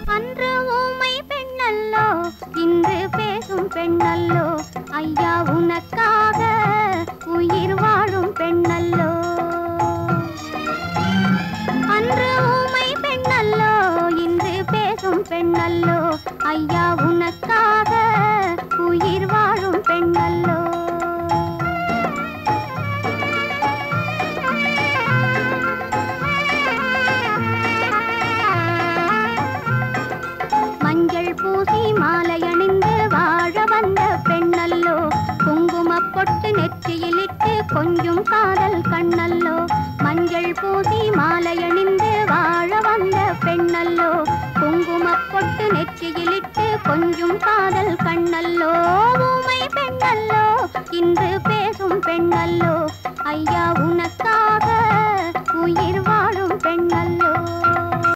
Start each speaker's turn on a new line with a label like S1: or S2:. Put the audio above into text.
S1: அன்று ஊமை பெண்ணல்லோ இன்று பேசும் பெண்ணல்லோ ஐயா உனக்காக உயிர் வாழும் பெண்ணல்லோ அன்று ஊமை பெண்ணல்லோ இன்று பேசும் பெண்ணல்லோ ஐயா உனக்காக உயிர் வாழும் பெண்ணல்லோ மஞ்சள் பூசி மாலை அணிந்து வாழ வந்த பெண்ணல்லோ குங்குமப் பொட்டு நெற்றியிலிட்டு கொஞ்சம் காதல் கண்ணல்லோ மஞ்சள் பூசி மாலை அணிந்து வாழ வந்த பெண்ணல்லோ குங்குமப் பொட்டு நெற்றியிலிட்டு கொஞ்சம் காதல் கண்ணல்லோ ஊமை பெண்ணல்லோ இன்று பேசும் பெண்ணல்லோ ஐயா உன்